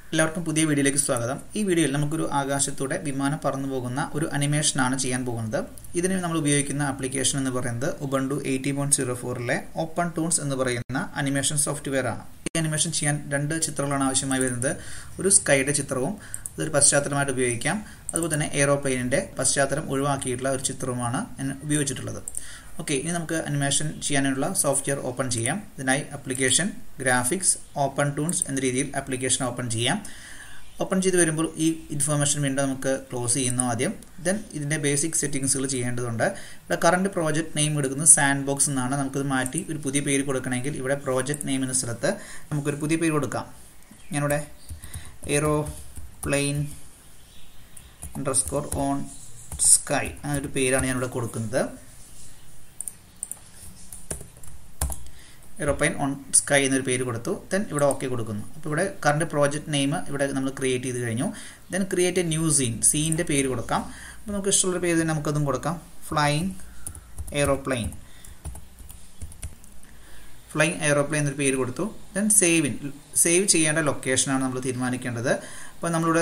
എല്ലാവർക്കും പുതിയ വീഡിയോയിലേക്ക് സ്വാഗതം ഈ വീഡിയോയിൽ നമുക്കൊരു ആകാശത്തൂടെ വിമാനം പറന്നു പോകുന്ന ഒരു അനിമേഷനാണ് ചെയ്യാൻ പോകുന്നത് ഇതിന് നമ്മൾ ഉപയോഗിക്കുന്ന ആപ്ലിക്കേഷൻ എന്ന് പറയുന്നത് ഉബണ്ടു എയ്റ്റി പോയിന്റ് സീറോ ഫോറിലെ ഓപ്പൺ ടൂൺസ് എന്ന് പറയുന്ന അനിമേഷൻ സോഫ്റ്റ്വെയർ ആണ് ഈ അനിമേഷൻ ചെയ്യാൻ രണ്ട് ചിത്രങ്ങളാണ് ആവശ്യമായി വരുന്നത് ഒരു സ്കൈയുടെ ചിത്രവും അതൊരു പശ്ചാത്തലമായിട്ട് ഉപയോഗിക്കാം അതുപോലെ തന്നെ എയ്റോപ്ലെയിനിന്റെ പശ്ചാത്തലം ഒഴിവാക്കിയിട്ടുള്ള ഒരു ചിത്രവുമാണ് ഞാൻ ഉപയോഗിച്ചിട്ടുള്ളത് ഓക്കെ ഇനി നമുക്ക് അനിമേഷൻ ചെയ്യാനുള്ള സോഫ്റ്റ്വെയർ ഓപ്പൺ ചെയ്യാം ഇതിനായി ആപ്ലിക്കേഷൻ ഗ്രാഫിക്സ് ഓപ്പൺ ടൂൺസ് എന്ന രീതിയിൽ ആപ്ലിക്കേഷൻ ഓപ്പൺ ചെയ്യാം ഓപ്പൺ ചെയ്ത് വരുമ്പോൾ ഈ ഇൻഫർമേഷൻ വീണ്ടും നമുക്ക് ക്ലോസ് ചെയ്യുന്നു ആദ്യം ദെൻ ഇതിൻ്റെ ബേസിക് സെറ്റിങ്സുകൾ ചെയ്യേണ്ടതുണ്ട് ഇവിടെ കറണ്ട് പ്രോജക്റ്റ് നെയിം എടുക്കുന്നത് സാൻഡ് ബോക്സ് എന്നാണ് നമുക്കത് മാറ്റി ഒരു പുതിയ പേര് കൊടുക്കണമെങ്കിൽ ഇവിടെ പ്രോജക്റ്റ് നെയിം എന്ന സ്ഥലത്ത് നമുക്കൊരു പുതിയ പേര് കൊടുക്കാം ഞാനിവിടെ aeroplane underscore on sky ആ ഒരു പേരാണ് ഞാനിവിടെ കൊടുക്കുന്നത് എറോപ്ലെയിൻ ഓൺ സ്കൈ എന്നൊരു പേര് കൊടുത്തു ദെൻ ഇവിടെ ഓക്കെ കൊടുക്കുന്നു അപ്പോൾ ഇവിടെ കറണ്ട് പ്രോജക്റ്റ് നെയിം ഇവിടെ നമ്മൾ ക്രിയേറ്റ് ചെയ്ത് കഴിഞ്ഞു then create a new scene സീൻ്റെ പേര് കൊടുക്കാം അപ്പോൾ നമുക്ക് ഇഷ്ടമുള്ള പേര് തന്നെ നമുക്കതും കൊടുക്കാം ഫ്ലൈയിങ് എയ്റോപ്ലെയിൻ ഫ്ലൈയിങ് എയ്റോപ്ലെയിൻ എന്നൊരു പേര് കൊടുത്തു ദെൻ സേവിൻ സേവ് ചെയ്യേണ്ട ലൊക്കേഷനാണ് നമ്മൾ തീരുമാനിക്കേണ്ടത് അപ്പോൾ നമ്മളിവിടെ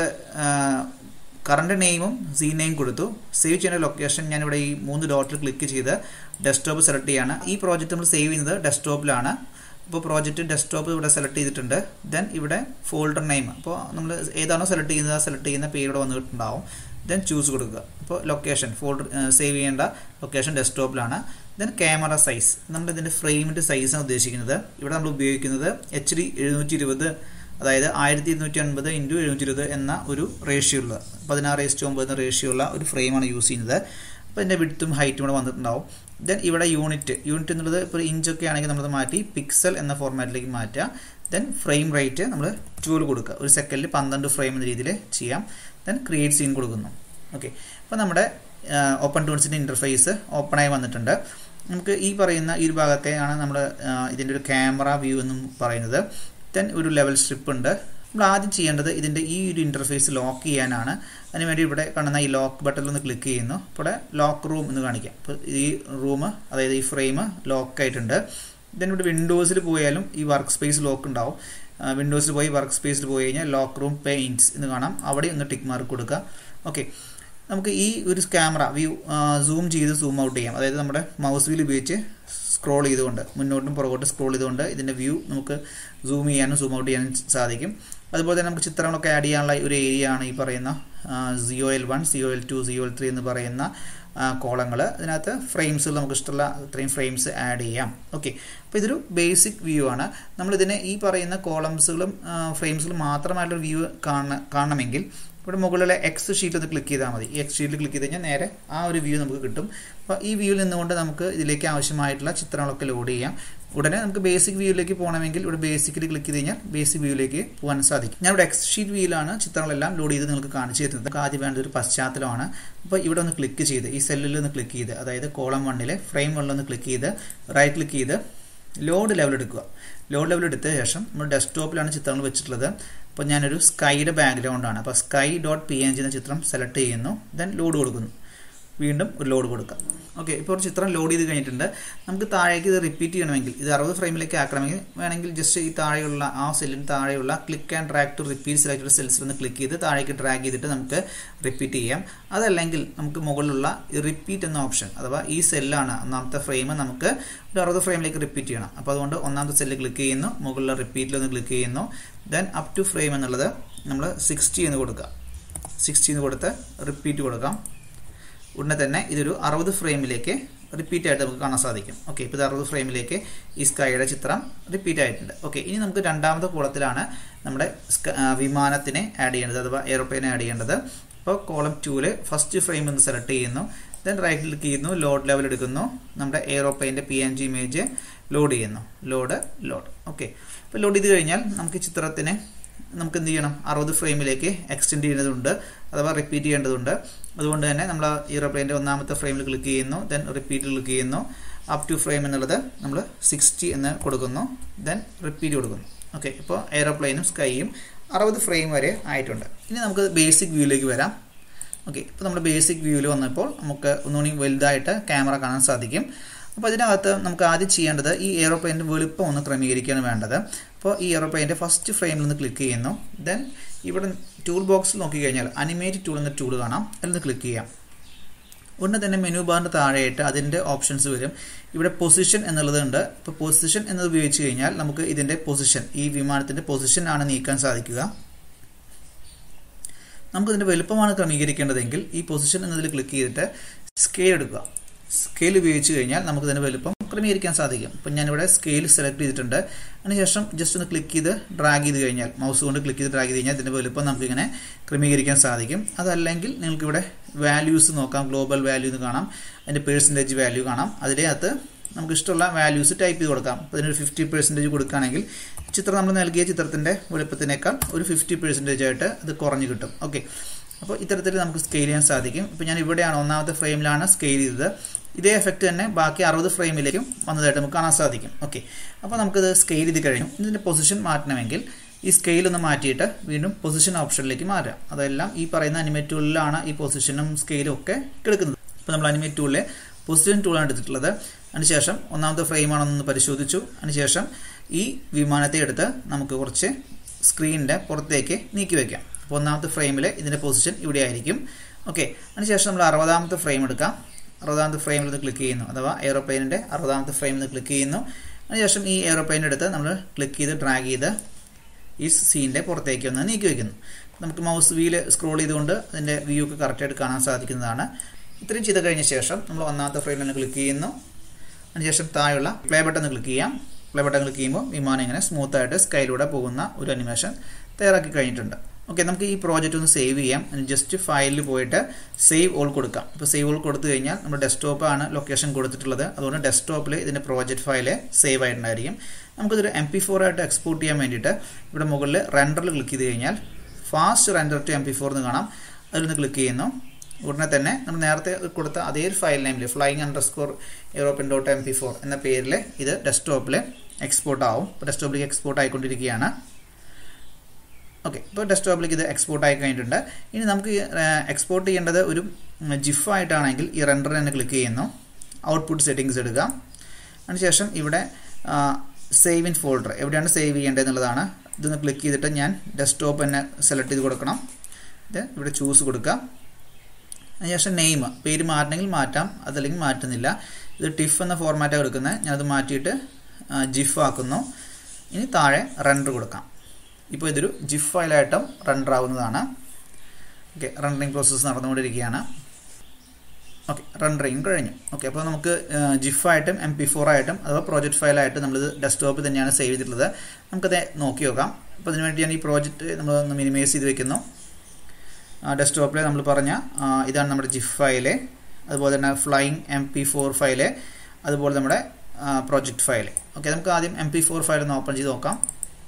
കറണ്ട് നെയിമും സീ നെയിം കൊടുത്തു സേവ് ചെയ്യേണ്ട ലൊക്കേഷൻ ഞാനിവിടെ ഈ മൂന്ന് ഡോട്ടിൽ ക്ലിക്ക് ചെയ്ത് ഡെസ്ക്ടോപ്പ് സെലക്ട് ചെയ്യാണ് ഈ പ്രോജക്റ്റ് നമ്മൾ സേവ് ചെയ്യുന്നത് ഡെസ്ക്ടോപ്പിലാണ് അപ്പോൾ പ്രോജക്റ്റ് ഡെസ്ക്ടോപ്പ് ഇവിടെ സെലക്ട് ചെയ്തിട്ടുണ്ട് ദെൻ ഇവിടെ ഫോൾഡർ നെയിം അപ്പോൾ നമ്മൾ ഏതാണോ സെലക്ട് ചെയ്യുന്നത് സെലക്ട് ചെയ്യുന്ന പേര് ഇവിടെ വന്നിട്ടുണ്ടാവും ദെൻ ചൂസ് കൊടുക്കുക അപ്പോൾ ലൊക്കേഷൻ ഫോൾഡർ സേവ് ചെയ്യേണ്ട ലൊക്കേഷൻ ഡെസ്ക്ടോപ്പിലാണ് ദെൻ ക്യാമറ സൈസ് നമ്മൾ ഇതിൻ്റെ ഫ്രെയിമിൻ്റെ സൈസാണ് ഉദ്ദേശിക്കുന്നത് ഇവിടെ നമ്മൾ ഉപയോഗിക്കുന്നത് എച്ച് ഡി എഴുന്നൂറ്റി ഇരുപത് അതായത് ആയിരത്തി ഇരുന്നൂറ്റി അൻപത് ഇൻറ്റു എഴുന്നൂറ്റി ഇരുപത് എന്ന ഒരു റേഷ്യോ ഉള്ള പതിനാറ് എസ് ഒമ്പത് എന്ന റേഷ്യോ ഉള്ള ഒരു ഫ്രെയിമാണ് യൂസ് ചെയ്യുന്നത് അപ്പോൾ ഇതിൻ്റെ വിടുത്തും ഹൈറ്റും ഇവിടെ വന്നിട്ടുണ്ടാവും ദെൻ ഇവിടെ യൂണിറ്റ് യൂണിറ്റ് എന്നുള്ളത് ഇപ്പോൾ ഇഞ്ചൊക്കെ ആണെങ്കിൽ നമ്മൾ മാറ്റി പിക്സൽ എന്ന ഫോർമാറ്റിലേക്ക് മാറ്റുക ദെൻ ഫ്രെയിം റേറ്റ് നമ്മൾ ട്വൽവ് കൊടുക്കുക ഒരു സെക്കൻഡിൽ പന്ത്രണ്ട് ഫ്രെയിം എന്ന രീതിയിൽ ചെയ്യാം ദെൻ ക്രിയേറ്റ് സീൻ കൊടുക്കുന്നു ഓക്കെ അപ്പോൾ നമ്മുടെ ഓപ്പൺ ടൂൾസിൻ്റെ ഇൻ്റർഫേസ് ഓപ്പണായി വന്നിട്ടുണ്ട് നമുക്ക് ഈ പറയുന്ന ഈ ഒരു ഭാഗത്തെയാണ് നമ്മൾ ഇതിൻ്റെ ഒരു ക്യാമറ വ്യൂ എന്നും പറയുന്നത് ദെൻ ഒരു ലെവൽ സ്ട്രിപ്പ് ഉണ്ട് നമ്മൾ ആദ്യം ചെയ്യേണ്ടത് ഇതിൻ്റെ ഈ ഒരു ഇൻ്റർഫേസ് ലോക്ക് ചെയ്യാനാണ് അതിനുവേണ്ടി ഇവിടെ കാണുന്ന ഈ ലോക്ക് ബട്ടണിൽ ഒന്ന് ക്ലിക്ക് ചെയ്യുന്നു ഇവിടെ ലോക്ക് റൂം എന്ന് കാണിക്കാം അപ്പോൾ ഈ റൂം അതായത് ഈ ഫ്രെയിം ലോക്ക് ആയിട്ടുണ്ട് ദെൻ ഇവിടെ വിൻഡോസിൽ പോയാലും ഈ വർക്ക് സ്പേസ് ലോക്ക് ഉണ്ടാവും വിൻഡോസിൽ പോയി വർക്ക് സ്പേസിൽ പോയി കഴിഞ്ഞാൽ ലോക്ക് റൂം പെയിൻറ്റ്സ് എന്ന് കാണാം അവിടെ ഒന്ന് ടിക്ക് മാർക്ക് കൊടുക്കുക ഓക്കെ നമുക്ക് ഈ ഒരു ക്യാമറ വ്യൂ സൂം ചെയ്ത് സൂം ഔട്ട് ചെയ്യാം അതായത് നമ്മുടെ മൗസ് വീൽ ഉപയോഗിച്ച് സ്ക്രോൾ ചെയ്തുകൊണ്ട് മുന്നോട്ടും പുറകോട്ട് സ്ക്രോൾ ചെയ്തുകൊണ്ട് ഇതിൻ്റെ വ്യൂ നമുക്ക് സൂം ചെയ്യാനും സൂം ഔട്ട് ചെയ്യാനും സാധിക്കും അതുപോലെ തന്നെ നമുക്ക് ചിത്രങ്ങളൊക്കെ ആഡ് ചെയ്യാനുള്ള ഒരു ഏരിയ ആണ് ഈ പറയുന്ന CO L one CO L two CO L three എന്ന് പറയുന്ന കോളങ്ങൾ അതിനകത്ത് ഫ്രെയിംസ് നമുക്ക് ഇഷ്ടമുള്ള ഇത്രയും ഫ്രെയിംസ് ആഡ് ചെയ്യാം ഓക്കെ അപ്പോൾ ഇതൊരു ബേസിക് വ്യൂ ആണ് നമ്മളിതിനെ ഈ പറയുന്ന കോളംസുകളും ഫ്രെയിംസുകളും മാത്രമായിട്ടുള്ള വ്യൂ കാണ കാണണമെങ്കിൽ ഇവിടെ മുകളിലെ എക്സ് ഷീറ്റ് ഒന്ന് ക്ലിക്ക് ചെയ്താൽ മതി ഈ എക്സ് ഷീറ്റിൽ ക്ലിക്ക് ചെയ്ത് കഴിഞ്ഞാൽ നേരെ ആ ഒരു വ്യൂ നമുക്ക് കിട്ടും അപ്പോൾ ഈ വ്യൂവിൽ നിന്നുകൊണ്ട് നമുക്ക് ഇതിലേക്ക് ആവശ്യമായിട്ടുള്ള ചിത്രങ്ങളൊക്കെ ലോഡ് ചെയ്യാം ഉടനെ നമുക്ക് ബേസിക് വ്യൂയിലേക്ക് പോകണമെങ്കിൽ ഇവിടെ ബേസിക്കലി ക്ലിക്ക് ചെയ്ത് കഴിഞ്ഞാൽ ബേസിക് വ്യൂയിലേക്ക് പോകാൻ സാധിക്കും ഞാൻ ഇവിടെ എക്സ് ഷീറ്റ് വ്യൂയിലാണ് ചിത്രങ്ങളെല്ലാം ലോഡ് ചെയ്ത് നിങ്ങൾക്ക് കാണിച്ചു തരുന്നത് ആദ്യം വേണ്ടത് ഒരു പശ്ചാത്തലമാണ് അപ്പോൾ ഇവിടെ ഒന്ന് ക്ലിക്ക് ചെയ്ത് ഈ സെല്ലിൽ ഒന്ന് ക്ലിക്ക് ചെയ്ത് അതായത് കോളം വണ്ണിലെ ഫ്രെയിം വണ്ണിൽ ഒന്ന് ക്ലിക്ക് ചെയ്ത് റൈറ്റ് ക്ലിക്ക് ചെയ്ത് ലോഡ് ലെവൽ എടുക്കുക ലോഡ് ലെവൽ എടുത്ത ശേഷം നമ്മൾ ഡെസ്ക്ടോപ്പിലാണ് ചിത്രങ്ങൾ വെച്ചിട്ടുള്ളത് അപ്പോൾ ഞാനൊരു സ്കൈയുടെ ബാക്ക്ഗ്രൗണ്ട് ആണ് അപ്പോൾ sky dot P N G എന്ന ചിത്രം സെലക്ട് ചെയ്യുന്നു ദെൻ ലോഡ് കൊടുക്കുന്നു വീണ്ടും ഒരു ലോഡ് കൊടുക്കാം ഓക്കെ ഇപ്പോൾ ഒരു ചിത്രം ലോഡ് ചെയ്ത് കഴിഞ്ഞിട്ടുണ്ട് നമുക്ക് താഴേക്ക് ഇത് റിപ്പീറ്റ് ചെയ്യണമെങ്കിൽ ഇത് അറുപത് ഫ്രെയിമിലേക്ക് ആക്കണമെങ്കിൽ വേണമെങ്കിൽ ജസ്റ്റ് ഈ താഴെയുള്ള ആ സെല്ലിന് താഴെയുള്ള click and drag to repeat select സെൽസിൽ ഒന്ന് ക്ലിക്ക് ചെയ്ത് താഴേക്ക് ഡ്രാഗ് ചെയ്തിട്ട് നമുക്ക് റിപ്പീറ്റ് ചെയ്യാം അതല്ലെങ്കിൽ നമുക്ക് മുകളിലുള്ള റിപ്പീറ്റ് എന്ന ഓപ്ഷൻ അഥവാ ഈ സെല്ലാണ് ഒന്നാമത്തെ ഫ്രെയിം നമുക്ക് ഒരു അറുപത് ഫ്രെയിമിലേക്ക് റിപ്പീറ്റ് ചെയ്യണം അപ്പോൾ അതുകൊണ്ട് ഒന്നാമത്തെ സെല്ല് ക്ലിക്ക് ചെയ്യുന്നു മുകളിലെ റിപ്പീറ്റിൽ ഒന്ന് ക്ലിക്ക് ചെയ്യുന്നു ദെൻ അപ് ടു ഫ്രെയിം എന്നുള്ളത് നമ്മൾ സിക്സ്റ്റി എന്ന് കൊടുക്കുക സിക്സ്റ്റി എന്ന് കൊടുത്ത് റിപ്പീറ്റ് കൊടുക്കാം ഉടനെ തന്നെ ഇതൊരു അറുപത് ഫ്രെയിമിലേക്ക് റിപ്പീറ്റ് ആയിട്ട് നമുക്ക് കാണാൻ സാധിക്കും ഓക്കെ ഇപ്പോൾ ഇത് അറുപത് ഫ്രെയിമിലേക്ക് ഈ സ്കൈയുടെ ചിത്രം റിപ്പീറ്റ് ആയിട്ടുണ്ട് ഓക്കെ ഇനി നമുക്ക് രണ്ടാമത്തെ കോളത്തിലാണ് നമ്മുടെ വിമാനത്തിനെ ആഡ് ചെയ്യേണ്ടത് അഥവാ എയർപ്ലെയിനെ ആഡ് ചെയ്യേണ്ടത് അപ്പോൾ കോളം ടൂവിൽ ഫസ്റ്റ് ഫ്രെയിം ഒന്ന് സെലക്ട് ചെയ്യുന്നു ദെൻ റൈറ്റ് ക്ലിക്ക് ചെയ്യുന്നു ലോഡ് ലെവൽ എടുക്കുന്നു നമ്മുടെ എയറോപ്ലെയിൻ്റെ P N G image load ചെയ്യുന്നു ലോഡ് ലോഡ് ഓക്കെ അപ്പോൾ ലോഡ് ചെയ്ത് കഴിഞ്ഞാൽ നമുക്ക് ചിത്രത്തിന് നമുക്ക് എന്ത് ചെയ്യണം അറുപത് ഫ്രെയിമിലേക്ക് എക്സ്റ്റെൻഡ് ചെയ്യേണ്ടതുണ്ട് അഥവാ റിപ്പീറ്റ് ചെയ്യേണ്ടതുണ്ട് അതുകൊണ്ട് തന്നെ നമ്മൾ എയറോപ്ലെയിൻ്റെ ഒന്നാമത്തെ ഫ്രെയിമിൽ ക്ലിക്ക് ചെയ്യുന്നു ദെൻ റിപ്പീറ്റ് ക്ലിക്ക് ചെയ്യുന്നു അപ് ടു ഫ്രെയിം എന്നുള്ളത് നമ്മൾ സിക്സ്റ്റി എന്ന് കൊടുക്കുന്നു ദെൻ റിപ്പീറ്റ് കൊടുക്കുന്നു ഓക്കെ ഇപ്പോൾ എയറോപ്ലെയിനും സ്കൈയും അറുപത് ഫ്രെയിം വരെ ആയിട്ടുണ്ട് ഇനി നമുക്ക് ബേസിക് വ്യൂയിലേക്ക് വരാം ഓക്കെ ഇപ്പോൾ നമ്മുടെ ബേസിക് വ്യൂവിൽ വന്നപ്പോൾ നമുക്ക് ഒന്നുകൂടി വലുതായിട്ട് ക്യാമറ കാണാൻ സാധിക്കും അപ്പോൾ ഇതിനകത്ത് നമുക്ക് ആദ്യം ചെയ്യേണ്ടത് ഈ എയറോപ്ലെയിൻ്റെ വലുപ്പം ഒന്ന് ക്രമീകരിക്കുകയാണ് വേണ്ടത് അപ്പോൾ ഈ എയറോപ്ലെയിൻ്റെ ഫസ്റ്റ് ഫ്രെയിമിൽ ഒന്ന് ക്ലിക്ക് ചെയ്യുന്നു ദെൻ ഇവിടെ ടൂൾ ബോക്സിൽ നോക്കിക്കഴിഞ്ഞാൽ അനിമേറ്റ് ടൂൾ എന്ന ടൂൾ കാണാം അതിലൊന്ന് ക്ലിക്ക് ചെയ്യാം ഉടനെ തന്നെ മെനു ബാറിൻ്റെ താഴെയായിട്ട് അതിൻ്റെ ഓപ്ഷൻസ് വരും ഇവിടെ പൊസിഷൻ എന്നുള്ളതുണ്ട് ഇപ്പോൾ പൊസിഷൻ എന്നത് ഉപയോഗിച്ച് കഴിഞ്ഞാൽ നമുക്ക് ഇതിൻ്റെ പൊസിഷൻ ഈ വിമാനത്തിൻ്റെ പൊസിഷൻ ആണ് നീക്കാൻ സാധിക്കുക നമുക്ക് ഇതിൻ്റെ വലുപ്പമാണ് ക്രമീകരിക്കേണ്ടതെങ്കിൽ ഈ പൊസിഷൻ എന്നതിൽ ക്ലിക്ക് ചെയ്തിട്ട് സ്കെയിൽ എടുക്കുക സ്കെയിൽ ഉപയോഗിച്ച് കഴിഞ്ഞാൽ നമുക്ക് ഇതിൻ്റെ വലുപ്പം ക്രമീകരിക്കാൻ സാധിക്കും അപ്പം ഞാനിവിടെ സ്കെയിൽ സെലക്ട് ചെയ്തിട്ടുണ്ട് അതിനുശേഷം ജസ്റ്റ് ഒന്ന് ക്ലിക്ക് ചെയ്ത് ഡ്രാഗ് ചെയ്ത് കഴിഞ്ഞാൽ മൗസ് കൊണ്ട് ക്ലിക്ക് ചെയ്ത് ഡ്രാഗ് ചെയ്ത് കഴിഞ്ഞാൽ ഇതിൻ്റെ വലുപ്പം നമുക്കിങ്ങനെ ക്രമീകരിക്കാൻ സാധിക്കും അതല്ലെങ്കിൽ നിങ്ങൾക്കിവിടെ വാല്യൂസ് നോക്കാം ഗ്ലോബൽ വാല്യൂ എന്ന് കാണാം അതിൻ്റെ പേഴ്സൻറ്റേജ് വാല്യൂ കാണാം അതിനകത്ത് നമുക്ക് ഇഷ്ടമുള്ള വാല്യൂസ് ടൈപ്പ് ചെയ്ത് കൊടുക്കാം അപ്പോൾ ഇതിനൊരു ഫിഫ്റ്റി പെർസെൻറ്റേജ് കൊടുക്കുകയാണെങ്കിൽ ചിത്രം നമ്മൾ നൽകിയ ചിത്രത്തിൻ്റെ വലുപ്പത്തിനേക്കാൾ ഒരു ഫിഫ്റ്റി പെർസെൻറ്റേജ് ആയിട്ട് അത് കുറഞ്ഞു കിട്ടും ഓക്കെ അപ്പോൾ ഇത്തരത്തിൽ നമുക്ക് സ്കെയിൽ ചെയ്യാൻ സാധിക്കും ഇപ്പോൾ ഞാൻ ഇവിടെയാണ് ഒന്നാമത്തെ ഫ്രെയിമിലാണ് സ്കെയിൽ ചെയ്തത് ഇതേ എഫക്റ്റ് തന്നെ ബാക്കി അറുപത് ഫ്രെയിമിലേക്കും വന്നതായിട്ട് നമുക്ക് കാണാൻ സാധിക്കും ഓക്കെ അപ്പോൾ നമുക്കിത് സ്കെയിൽ ചെയ്ത് കഴിഞ്ഞു ഇതിൻ്റെ പൊസിഷൻ മാറ്റണമെങ്കിൽ ഈ സ്കെയിൽ ഒന്ന് മാറ്റിയിട്ട് വീണ്ടും പൊസിഷൻ ഓപ്ഷനിലേക്ക് മാറ്റാം അതെല്ലാം ഈ പറയുന്ന അനിമേറ്റ് ടൂളിലാണ് ഈ പൊസിഷനും സ്കെയിലും ഒക്കെ എടുക്കുന്നത് ഇപ്പോൾ നമ്മൾ അനിമേറ്റ് ടൂളിലെ പൊസിഷൻ ടൂളാണ് എടുത്തിട്ടുള്ളത് അതിനുശേഷം ഒന്നാമത്തെ ഫ്രെയിമാണെന്നൊന്ന് പരിശോധിച്ചു അതിനുശേഷം ഈ വിമാനത്തെ എടുത്ത് നമുക്ക് കുറച്ച് സ്ക്രീനിൻ്റെ പുറത്തേക്ക് നീക്കി വയ്ക്കാം അപ്പോൾ ഒന്നാമത്തെ ഫ്രെയിമിൽ ഇതിൻ്റെ പൊസിഷൻ ഇവിടെ ആയിരിക്കും ഓക്കെ അതിനുശേഷം നമ്മൾ അറുപതാമത്തെ ഫ്രെയിം എടുക്കാം അറുപതാമത്തെ ഫ്രെയിമിൽ നിന്ന് ക്ലിക്ക് ചെയ്യുന്നു അഥവാ എയറോപ്ലെയിനിൻ്റെ അറുപതാമത്തെ ഫ്രെയിമിൽ നിന്ന് ക്ലിക്ക് ചെയ്യുന്നു അതിനുശേഷം ഈ എയറോപ്ലെയിൻ എടുത്ത് നമ്മൾ ക്ലിക്ക് ചെയ്ത് ഡ്രാഗ് ചെയ്ത് ഈ സീനിൻ്റെ പുറത്തേക്ക് ഒന്ന് നീക്കി വയ്ക്കുന്നു നമുക്ക് മൗസ് വീല് സ്ക്രോൾ ചെയ്തുകൊണ്ട് അതിൻ്റെ വ്യൂ ഒക്കെ കറക്റ്റായിട്ട് കാണാൻ സാധിക്കുന്നതാണ് ഇത്രയും ചെയ്ത് കഴിഞ്ഞ ശേഷം നമ്മൾ ഒന്നാമത്തെ ഫ്രെയിമിൽ നിന്ന് ക്ലിക്ക് ചെയ്യുന്നു അതിനുശേഷം താഴെയുള്ള പ്ലേ ബട്ടൺ ക്ലിക്ക് ചെയ്യാം പ്ലേ ബട്ടൺ ക്ലിക്ക് ചെയ്യുമ്പോൾ വിമാനം ഇങ്ങനെ സ്മൂത്ത് ആയിട്ട് സ്കൈലൂടെ പോകുന്ന ഒരു അനിമേഷൻ തയ്യാറാക്കി കഴിഞ്ഞിട്ടുണ്ട് ഓക്കെ നമുക്ക് ഈ പ്രോജക്റ്റ് ഒന്ന് സേവ് ചെയ്യാം ജസ്റ്റ് ഫയലിൽ പോയിട്ട് സേവ് ഓൾ കൊടുക്കാം ഇപ്പോൾ സേവ് ഓൾ കൊടുത്തു കഴിഞ്ഞാൽ നമ്മുടെ ഡെസ്ക്ടോപ്പാണ് ലൊക്കേഷൻ കൊടുത്തിട്ടുള്ളത് അതുകൊണ്ട് ഡെസ്ക്ടോപ്പിൽ ഇതിൻ്റെ പ്രോജക്റ്റ് ഫയൽ സേവ് ആയിട്ടുണ്ടായിരിക്കും നമുക്കിതൊരു എം പി ഫോർ ആയിട്ട് എക്സ്പോർട്ട് ചെയ്യാൻ വേണ്ടിയിട്ട് ഇവിടെ മുകളിൽ റെൻഡറിൽ ക്ലിക്ക് ചെയ്ത് കഴിഞ്ഞാൽ fast render to M P four എന്ന് കാണാം അതിലൊന്ന് ക്ലിക്ക് ചെയ്യുന്നു ഉടനെ തന്നെ നമ്മൾ നേരത്തെ കൊടുത്ത അതേ ഫയൽ നെയിമിൽ flying underscore aeroplane dot M P four എന്ന പേരിൽ ഇത് ഡെസ്ക്ടോപ്പിൽ എക്സ്പോർട്ട് ആവും ഇപ്പോൾ ഡെസ്ക്ടോപ്പിലേക്ക് എക്സ്പോർട്ട് ആയിക്കൊണ്ടിരിക്കുകയാണ് ഓക്കെ ഇപ്പോൾ ഡെസ്ക്ടോപ്പിലേക്ക് ഇത് എക്സ്പോർട്ട് ആയി കഴിഞ്ഞിട്ടുണ്ട് ഇനി നമുക്ക് എക്സ്പോർട്ട് ചെയ്യേണ്ടത് ഒരു ജിഫ് ആയിട്ടാണെങ്കിൽ ഈ റെൻഡർ തന്നെ ക്ലിക്ക് ചെയ്യുന്നു ഔട്ട്പുട്ട് സെറ്റിങ്സ് എടുക്കാം അതിനുശേഷം ഇവിടെ സേവ് ഇൻ ഫോൾഡർ എവിടെയാണ് സേവ് ചെയ്യേണ്ടത് എന്നുള്ളതാണ് ഇതൊന്ന് ക്ലിക്ക് ചെയ്തിട്ട് ഞാൻ ഡെസ്ക്ടോപ്പ് തന്നെ സെലക്ട് ചെയ്ത് കൊടുക്കണം ഇത് ഇവിടെ ചൂസ് കൊടുക്കാം അതിനുശേഷം നെയിം പേര് മാറ്റണമെങ്കിൽ മാറ്റാം അതല്ലെങ്കിൽ മാറ്റുന്നില്ല ഇത് ടിഫ് എന്ന ഫോർമാറ്റാണ് എടുക്കുന്നത് ഞാനത് മാറ്റിയിട്ട് ജിഫ് ആക്കുന്നു ഇനി താഴെ റെൻഡർ കൊടുക്കാം ഇപ്പോൾ ഇതൊരു ജിഫ് ഫയലായിട്ടും റെൻഡർ ആവുന്നതാണ് ഓക്കെ റെൻഡറിങ് പ്രോസസ്സ് നടന്നുകൊണ്ടിരിക്കുകയാണ് ഓക്കെ റെൻഡറിങ് കഴിഞ്ഞു ഓക്കെ അപ്പോൾ നമുക്ക് ജിഫ് ആയിട്ടും എം പി ഫോർ ആയിട്ടും അഥവാ പ്രോജക്റ്റ് ഫയലായിട്ടും നമ്മളിത് ഡെസ്ക്ടോപ്പിൽ തന്നെയാണ് സേവ് ചെയ്തിട്ടുള്ളത് നമുക്കത് നോക്കി നോക്കാം അപ്പോൾ അതിന് വേണ്ടി ഞാൻ ഈ പ്രോജക്റ്റ് നമ്മൾ ഒന്ന് മിനിമൈസ് ചെയ്ത് വെക്കുന്നു ഡെസ്ക്ടോപ്പിൽ നമ്മൾ പറഞ്ഞ ഇതാണ് നമ്മുടെ ജിഫ് ഫയല് അതുപോലെ തന്നെ flying M P four file അതുപോലെ നമ്മുടെ പ്രോജക്റ്റ് ഫയൽ ഓക്കെ നമുക്ക് ആദ്യം എം പി ഫോർ ഫയൽ ഒന്ന് ഓപ്പൺ ചെയ്ത് നോക്കാം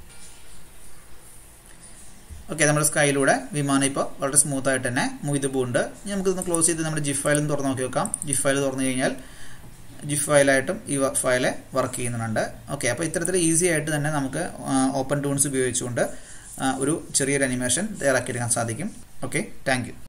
ഓക്കെ നമ്മുടെ സ്കൈയിലൂടെ വിമാനം ഇപ്പോൾ വളരെ സ്മൂത്ത് ആയിട്ട് തന്നെ മൂവ് ചെയ്ത് പോകുന്നുണ്ട് ഇനി നമുക്കിതൊന്ന് ക്ലോസ് ചെയ്ത് നമ്മുടെ ജിഫ് ഫയൽ ഒന്ന് തുറന്ന് നോക്കി നോക്കാം ജിഫ് ഫയൽ തുറന്നു കഴിഞ്ഞാൽ ജിഫ് ഫയലായിട്ടും ഈ ഫയല് വർക്ക് ചെയ്യുന്നുണ്ട് ഓക്കെ അപ്പോൾ ഇത്തരത്തിൽ ഈസി ആയിട്ട് തന്നെ നമുക്ക് ഓപ്പൺ ടൂൺസ് ഉപയോഗിച്ചുകൊണ്ട് ഒരു ചെറിയൊരു അനിമേഷൻ തയ്യാറാക്കിയെടുക്കാൻ സാധിക്കും ഓക്കെ താങ്ക്